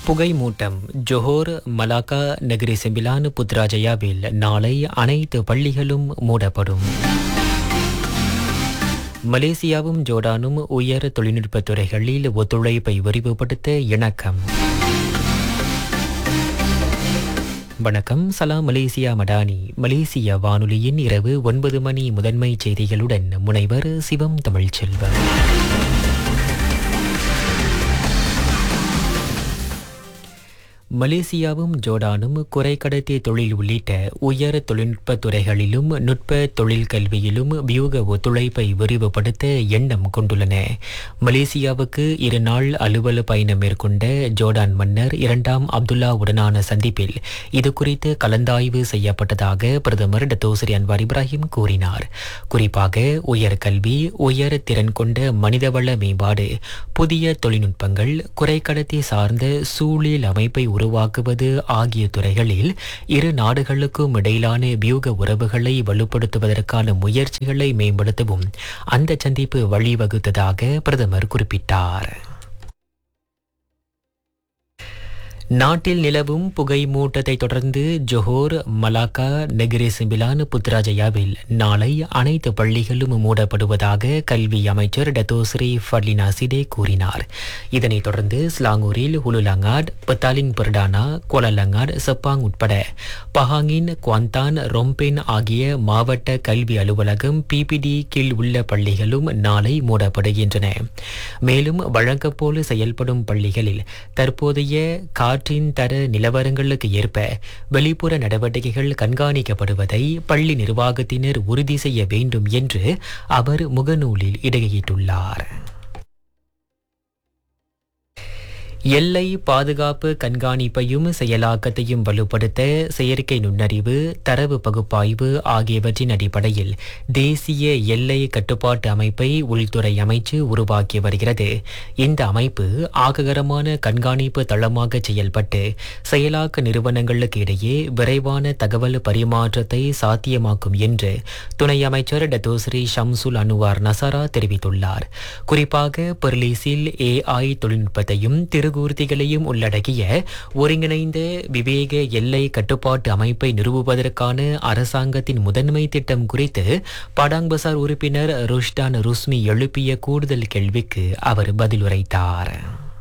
புகை மூட்டம் Johor Malacca Negeri Sembilan புத்ராஜயாவில் நாளை அனைத்து பள்ளிகளும் மூடப்படும் மலேசியாவும் ஜோர்டானும் உயர் தொழில்நுட்பத் துறைகளில் ஒத்துழைப்பை விரிவுபடுத்த இணக்கம் வணக்கம் சலாம் மலேசியா மடானி மலேசிய வானொலியின் இரவு ஒன்பது மணி முதன்மை செய்திகளுடன் முனைவர் சிவம் தமிழ்ச்செல்வம் மலேசியாவும் ஜோர்டானும் குறைக்கடத்தி தொழில் உள்ளிட்ட உயர் தொழில்நுட்ப துறைகளிலும் நுட்ப தொழில் கல்வியிலும் வியூக ஒத்துழைப்பை விரிவுபடுத்த எண்ணம் கொண்டுள்ளன மலேசியாவுக்கு இரு நாள் அலுவல் பயணம் மேற்கொண்ட ஜோர்டான் மன்னர் இரண்டாம் அப்துல்லா உடனான சந்திப்பில் இது குறித்து கலந்தாய்வு செய்யப்பட்டதாக பிரதமர் டத்தோசரி அன்வார் இப்ராஹிம் கூறினார் குறிப்பாக உயர் கல்வி உயர் திறன் கொண்ட மனிதவள மேம்பாடு புதிய தொழில்நுட்பங்கள் குறைக்கடத்தி சார்ந்த சூழல் அமைப்பை உருவாக்குவது ஆகிய துறைகளில் இரு நாடுகளுக்கும் இடையிலான வியூக உறவுகளை வலுப்படுத்துவதற்கான முயற்சிகளை மேம்படுத்தவும் அந்த சந்திப்பு வழிவகுத்ததாக பிரதமர் குறிப்பிட்டார் நாட்டில் நிலவும் புகை மூட்டத்தை தொடர்ந்து ஜொஹோர் மலாக்கா நெகிரி சிம்பிலான் புத்ராஜயாவில் நாளை அனைத்து பள்ளிகளும் மூடப்படுவதாக கல்வி அமைச்சர் டத்தோஸ்ரீ ஃபர்லினா சிடே கூறினார் இதனைத் தொடர்ந்து ஸ்லாங்கூரில் ஹுலுலங்காட் பத்தாலின் பர்டானா கோலலங்காட் செப்பாங் உட்பட பஹாங்கின் குவாந்தான் ரொம்பென் ஆகிய மாவட்ட கல்வி அலுவலகம் பிபிடி கீழ் உள்ள பள்ளிகளும் நாளை மூடப்படுகின்றன மேலும் வழக்கப்போல் செயல்படும் பள்ளிகளில் தற்போதைய காற்றின் தர நிலவரங்களுக்கு ஏற்ப வெளிப்புற நடவடிக்கைகள் கண்காணிக்கப்படுவதை பள்ளி நிர்வாகத்தினர் உறுதி செய்ய வேண்டும் என்று அவர் முகநூலில் இடையிட்டுள்ளார் எல்லை பாதுகாப்பு கண்காணிப்பையும் செயலாக்கத்தையும் வலுப்படுத்த செயற்கை நுண்ணறிவு தரவு பகுப்பாய்வு ஆகியவற்றின் அடிப்படையில் தேசிய எல்லை கட்டுப்பாட்டு அமைப்பை உள்துறை அமைச்சு உருவாக்கி வருகிறது இந்த அமைப்பு ஆககரமான கண்காணிப்பு தளமாக செயல்பட்டு செயலாக்க நிறுவனங்களுக்கு இடையே விரைவான தகவல் பரிமாற்றத்தை சாத்தியமாக்கும் என்று துணை அமைச்சர் டத்தோஸ்ரீ ஷம்சுல் அனுவார் நசாரா தெரிவித்துள்ளார் குறிப்பாக பெர்லீஸில் ஏஐ தொழில்நுட்பத்தையும் திரு திருகூர்த்திகளையும் உள்ளடக்கிய ஒருங்கிணைந்த விவேக எல்லை கட்டுப்பாட்டு அமைப்பை நிறுவுவதற்கான அரசாங்கத்தின் முதன்மை திட்டம் குறித்து படாங் பசார் உறுப்பினர் ருஷ்டான் ருஸ்மி எழுப்பிய கூடுதல் கேள்விக்கு அவர் பதிலுரைத்தார்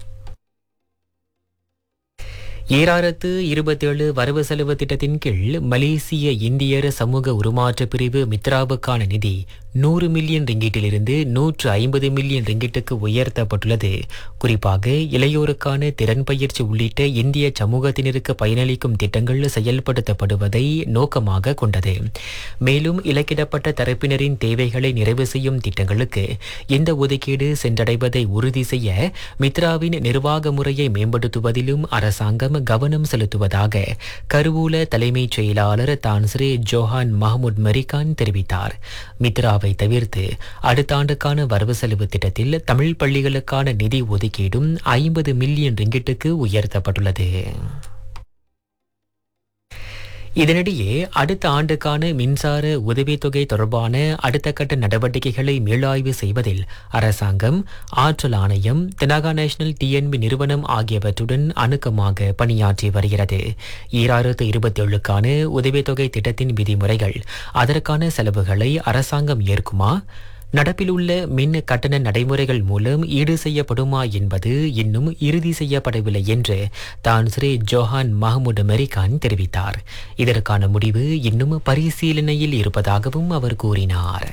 ஏழாயிரத்து இருபத்தேழு வரவு செலவு திட்டத்தின் கீழ் மலேசிய இந்தியர் சமூக உருமாற்ற பிரிவு மித்ராவுக்கான நிதி நூறு மில்லியன் ரிங்கிட்டிலிருந்து நூற்று ஐம்பது மில்லியன் ரிங்கிட்டுக்கு உயர்த்தப்பட்டுள்ளது குறிப்பாக இளையோருக்கான திறன் பயிற்சி உள்ளிட்ட இந்திய சமூகத்தினருக்கு பயனளிக்கும் திட்டங்கள் செயல்படுத்தப்படுவதை நோக்கமாக கொண்டது மேலும் இலக்கிடப்பட்ட தரப்பினரின் தேவைகளை நிறைவு செய்யும் திட்டங்களுக்கு இந்த ஒதுக்கீடு சென்றடைவதை உறுதி செய்ய மித்ராவின் நிர்வாக முறையை மேம்படுத்துவதிலும் அரசாங்கம் கவனம் செலுத்துவதாக கருவூல தலைமைச் செயலாளர் தான்ஸ்ரே ஜோஹான் மஹமுத் மரிகான் தெரிவித்தார் மித்ரா மித்ராவை தவிர்த்து அடுத்த ஆண்டுக்கான வரவு செலவு திட்டத்தில் தமிழ் பள்ளிகளுக்கான நிதி ஒதுக்கீடும் ஐம்பது மில்லியன் ரிங்கிட்டுக்கு உயர்த்தப்பட்டுள்ளது இதனிடையே அடுத்த ஆண்டுக்கான மின்சார உதவித்தொகை தொடர்பான அடுத்த கட்ட நடவடிக்கைகளை மீளாய்வு செய்வதில் அரசாங்கம் ஆற்றல் ஆணையம் தெனாகா நேஷனல் டிஎன்பி நிறுவனம் ஆகியவற்றுடன் அணுக்கமாக பணியாற்றி வருகிறது ஈராயிரத்து இருபத்தி ஏழுக்கான உதவித்தொகை திட்டத்தின் விதிமுறைகள் அதற்கான செலவுகளை அரசாங்கம் ஏற்குமா நடப்பில் உள்ள மின் கட்டண நடைமுறைகள் மூலம் ஈடு செய்யப்படுமா என்பது இன்னும் இறுதி செய்யப்படவில்லை என்று தான் ஸ்ரீ ஜோஹான் மஹமுட் மெரிகான் தெரிவித்தார் இதற்கான முடிவு இன்னும் பரிசீலனையில் இருப்பதாகவும் அவர் கூறினார்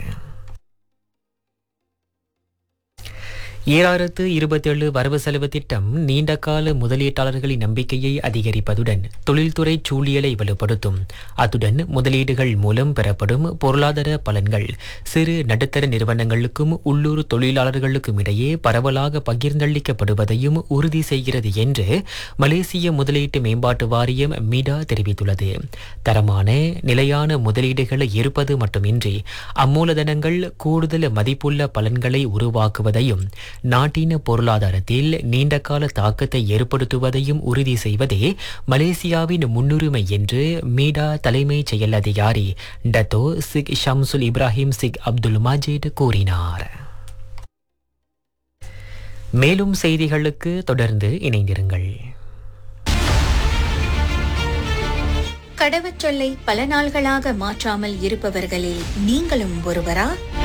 ஏழாயிரத்து இருபத்தேழு வரவு செலவு திட்டம் நீண்டகால முதலீட்டாளர்களின் நம்பிக்கையை அதிகரிப்பதுடன் தொழில்துறை சூழியலை வலுப்படுத்தும் அத்துடன் முதலீடுகள் மூலம் பெறப்படும் பொருளாதார பலன்கள் சிறு நடுத்தர நிறுவனங்களுக்கும் உள்ளூர் தொழிலாளர்களுக்கும் இடையே பரவலாக பகிர்ந்தளிக்கப்படுவதையும் உறுதி செய்கிறது என்று மலேசிய முதலீட்டு மேம்பாட்டு வாரியம் மீடா தெரிவித்துள்ளது தரமான நிலையான முதலீடுகளை ஈர்ப்பது மட்டுமின்றி அம்மூலதனங்கள் கூடுதல் மதிப்புள்ள பலன்களை உருவாக்குவதையும் நாட்டின் பொருளாதாரத்தில் நீண்டகால தாக்கத்தை ஏற்படுத்துவதையும் உறுதி செய்வதே மலேசியாவின் முன்னுரிமை என்று மீடா தலைமைச் செயல் அதிகாரி Dato Sikh Shamsul Ibrahim Sikh Abdul Majid கூறினார் மேலும் செய்திகளுக்கு தொடர்ந்து இணைந்திருங்கள் கடவுச்சொல்லை பல நாள்களாக மாற்றாமல் இருப்பவர்களில் நீங்களும் ஒருவரா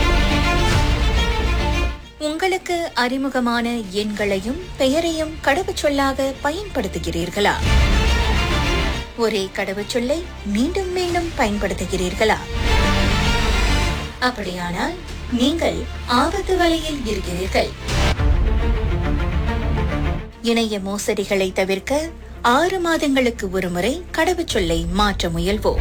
உங்களுக்கு அறிமுகமான எண்களையும் பெயரையும் கடவுச்சொல்லாக பயன்படுத்துகிறீர்களா ஒரே கடவுச்சொல்லை மீண்டும் மீண்டும் பயன்படுத்துகிறீர்களா அப்படியானால் நீங்கள் ஆபத்து வலையில் இருக்கிறீர்கள் இணைய மோசடிகளை தவிர்க்க ஆறு மாதங்களுக்கு ஒருமுறை கடவுச்சொல்லை மாற்ற முயல்வோம்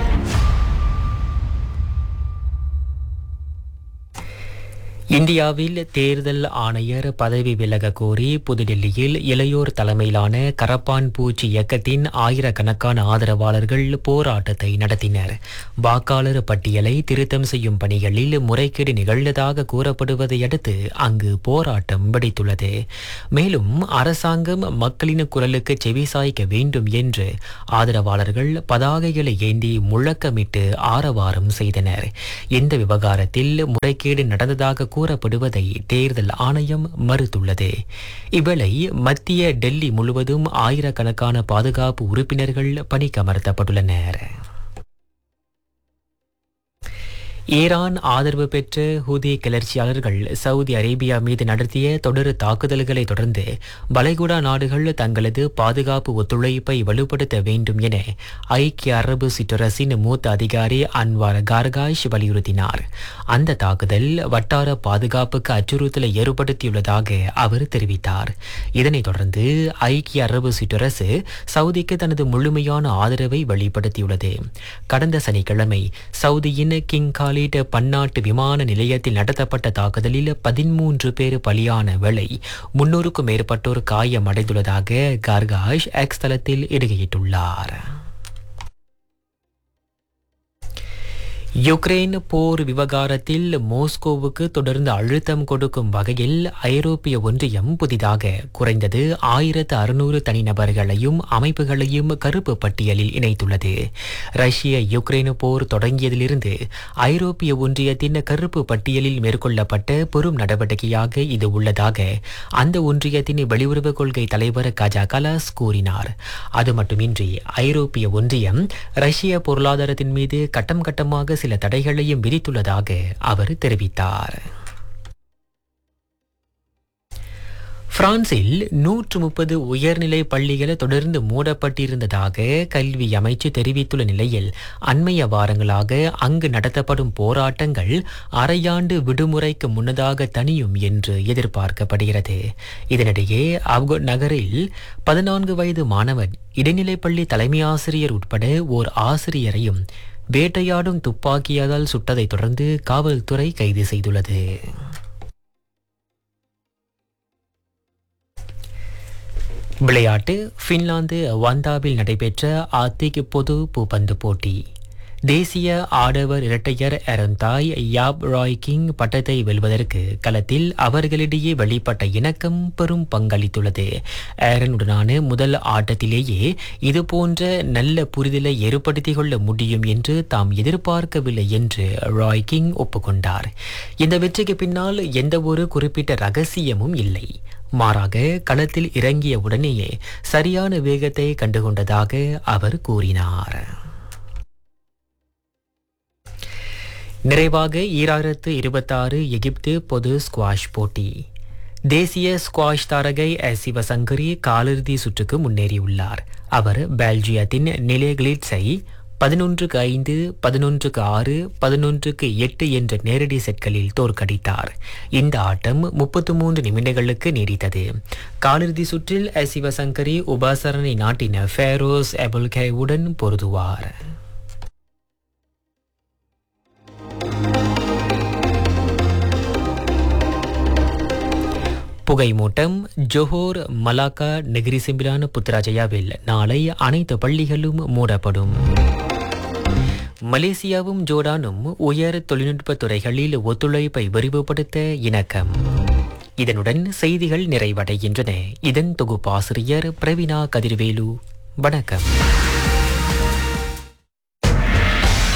இந்தியாவில் தேர்தல் ஆணையர் பதவி விலக கோரி புதுடில்லியில் இளையோர் தலைமையிலான கரப்பான் பூச்சி இயக்கத்தின் ஆயிரக்கணக்கான ஆதரவாளர்கள் போராட்டத்தை நடத்தினர் வாக்காளர் பட்டியலை திருத்தம் செய்யும் பணிகளில் முறைகேடு நிகழ்ந்ததாக கூறப்படுவதை அடுத்து அங்கு போராட்டம் வெடித்துள்ளது மேலும் அரசாங்கம் மக்களின் குரலுக்கு செவிசாய்க்க வேண்டும் என்று ஆதரவாளர்கள் பதாகைகளை ஏந்தி முழக்கமிட்டு ஆரவாரம் செய்தனர் இந்த விவகாரத்தில் முறைகேடு நடந்ததாக கூறப்படுவதை தேர்தல் ஆணையம் மறுத்துள்ளது இவ்வேளை மத்திய டெல்லி முழுவதும் ஆயிரக்கணக்கான பாதுகாப்பு உறுப்பினர்கள் பணிக்கமர்த்தப்பட்டுள்ளனர் ஈரான் ஆதரவு பெற்ற ஹூதி கிளர்ச்சியாளர்கள் சவுதி அரேபியா மீது நடத்திய தொடர் தாக்குதல்களை தொடர்ந்து வளைகுடா நாடுகள் தங்களது பாதுகாப்பு ஒத்துழைப்பை வலுப்படுத்த வேண்டும் என ஐக்கிய அரபு சிற்றரசின் மூத்த அதிகாரி அன்வார் கார்காஷ் வலியுறுத்தினார் அந்த தாக்குதல் வட்டார பாதுகாப்புக்கு அச்சுறுத்தலை ஏற்படுத்தியுள்ளதாக அவர் தெரிவித்தார் இதனைத் தொடர்ந்து ஐக்கிய அரபு சிற்றரசு சவுதிக்கு தனது முழுமையான ஆதரவை வெளிப்படுத்தியுள்ளது கடந்த சனிக்கிழமை சவுதியின் கிங் காலிட் பன்னாட்டு விமான நிலையத்தில் நடத்தப்பட்ட தாக்குதலில் பதிமூன்று பேர் பலியான வேளை முன்னூறுக்கும் மேற்பட்டோர் காயமடைந்துள்ளதாக கார்காஷ் எக்ஸ் தளத்தில் இடுகையிட்டுள்ளார் யுக்ரைன் போர் விவகாரத்தில் மோஸ்கோவுக்கு தொடர்ந்து அழுத்தம் கொடுக்கும் வகையில் ஐரோப்பிய ஒன்றியம் புதிதாக குறைந்தது ஆயிரத்து அறுநூறு தனிநபர்களையும் அமைப்புகளையும் கருப்பு பட்டியலில் இணைத்துள்ளது ரஷ்ய யுக்ரைன் போர் தொடங்கியதிலிருந்து ஐரோப்பிய ஒன்றியத்தின் கருப்பு பட்டியலில் மேற்கொள்ளப்பட்ட பெரும் நடவடிக்கையாக இது உள்ளதாக அந்த ஒன்றியத்தின் வெளியுறவு கொள்கை தலைவர் கஜா கலாஸ் கூறினார் அது மட்டுமின்றி ஐரோப்பிய ஒன்றியம் ரஷ்ய பொருளாதாரத்தின் மீது கட்டம் கட்டமாக சில தடைகளையும் விதித்துள்ளதாக அவர் தெரிவித்தார் பிரான்சில் நூற்று முப்பது உயர்நிலை பள்ளிகள் தொடர்ந்து மூடப்பட்டிருந்ததாக கல்வி அமைச்சு தெரிவித்துள்ள நிலையில் அண்மைய வாரங்களாக அங்கு நடத்தப்படும் போராட்டங்கள் அரையாண்டு விடுமுறைக்கு முன்னதாக தனியும் என்று எதிர்பார்க்கப்படுகிறது இதனிடையே அவ்கோ நகரில் பதினான்கு வயது மாணவன் இடைநிலைப்பள்ளி தலைமை ஆசிரியர் உட்பட ஓர் ஆசிரியரையும் வேட்டையாடும் துப்பாக்கியால் சுட்டதைத் தொடர்ந்து காவல்துறை கைது செய்துள்ளது விளையாட்டு பின்லாந்து வந்தாவில் நடைபெற்ற ஆத்திக் பொது பூப்பந்து போட்டி தேசிய ஆடவர் இரட்டையர் எரந்தாய் யாப் ராய் கிங் பட்டத்தை வெல்வதற்கு களத்தில் அவர்களிடையே வெளிப்பட்ட இணக்கம் பெரும் பங்களித்துள்ளது ஏரனுடனான முதல் ஆட்டத்திலேயே இதுபோன்ற நல்ல புரிதலை ஏற்படுத்திக் கொள்ள முடியும் என்று தாம் எதிர்பார்க்கவில்லை என்று ராய் கிங் ஒப்புக்கொண்டார் இந்த வெற்றிக்கு பின்னால் எந்த ஒரு குறிப்பிட்ட ரகசியமும் இல்லை மாறாக களத்தில் இறங்கிய உடனேயே சரியான வேகத்தை கண்டுகொண்டதாக அவர் கூறினார் நிறைவாக ஈராயிரத்து இருபத்தாறு எகிப்து பொது ஸ்குவாஷ் போட்டி தேசிய ஸ்குவாஷ் தாரகை எஸ் சிவசங்கரி காலிறுதி சுற்றுக்கு முன்னேறியுள்ளார் அவர் பெல்ஜியத்தின் நிலே கிளிட்ஸை பதினொன்றுக்கு ஐந்து பதினொன்றுக்கு ஆறு பதினொன்றுக்கு எட்டு என்ற நேரடி செட்களில் தோற்கடித்தார் இந்த ஆட்டம் முப்பத்து மூன்று நிமிடங்களுக்கு நீடித்தது காலிறுதி சுற்றில் எஸ் சிவசங்கரி உபாசரணை நாட்டின ஃபேரோஸ் எபுல்கேவுடன் பொருதுவார் புகைமூட்டம் ஜோஹோர் மலாக்கா நெகிரி சிம்பிலான புத்ராஜயாவில் நாளை அனைத்து பள்ளிகளும் மூடப்படும் மலேசியாவும் ஜோர்டானும் உயர் தொழில்நுட்ப துறைகளில் ஒத்துழைப்பை விரிவுபடுத்த இணக்கம் இதனுடன் செய்திகள் நிறைவடைகின்றன இதன் தொகுப்பாசிரியர் பிரவீனா கதிர்வேலு வணக்கம்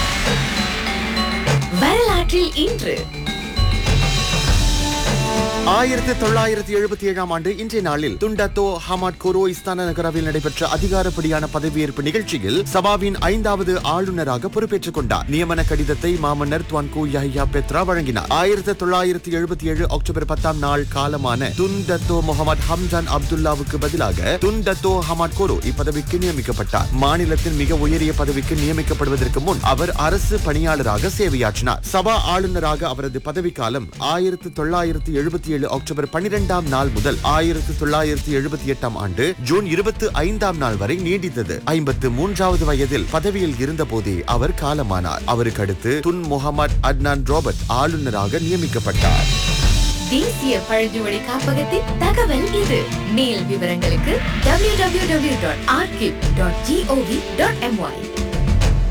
வரலாற்றில் இன்று ஆயிரத்தி தொள்ளாயிரத்தி எழுபத்தி ஏழாம் ஆண்டு இன்றைய நாளில் துண்டத்தோ ஹமாட் கோரோ இஸ்தான நகராவில் நடைபெற்ற அதிகாரப்படியான பதவியேற்பு நிகழ்ச்சியில் சபாவின் ஐந்தாவது ஆளுநராக பொறுப்பேற்றுக் கொண்டார் நியமன கடிதத்தை மாமன்னர் துவான்கூ யஹ்யா பெத்ரா வழங்கினார் ஆயிரத்தி தொள்ளாயிரத்தி எழுபத்தி ஏழு அக்டோபர் பத்தாம் நாள் காலமான துண்டத்தோ முகமது ஹம்ஜான் அப்துல்லாவுக்கு பதிலாக துண்டத்தோ ஹமாட் கோரோ இப்பதவிக்கு நியமிக்கப்பட்டார் மாநிலத்தின் மிக உயரிய பதவிக்கு நியமிக்கப்படுவதற்கு முன் அவர் அரசு பணியாளராக சேவையாற்றினார் சபா ஆளுநராக அவரது பதவிக்காலம் ஆயிரத்தி தொள்ளாயிரத்தி எழுபத்தி ஏழு அக்டோபர் பனிரெண்டாம் நாள் முதல் ஆயிரத்தி தொள்ளாயிரத்தி எழுபத்தி எட்டாம் ஆண்டு ஜூன் இருபத்தி ஐந்தாம் நாள் வரை நீடித்தது ஐம்பத்து மூன்றாவது வயதில் பதவியில் இருந்தபோதே அவர் காலமானார் அவருக்கு அடுத்து துன் முகமது அட்னான் ரோபர்ட் ஆளுநராக நியமிக்கப்பட்டார் தேசிய பழங்குடி காப்பகத்தின் தகவல் இது மேல் விவரங்களுக்கு www.archive.gov.my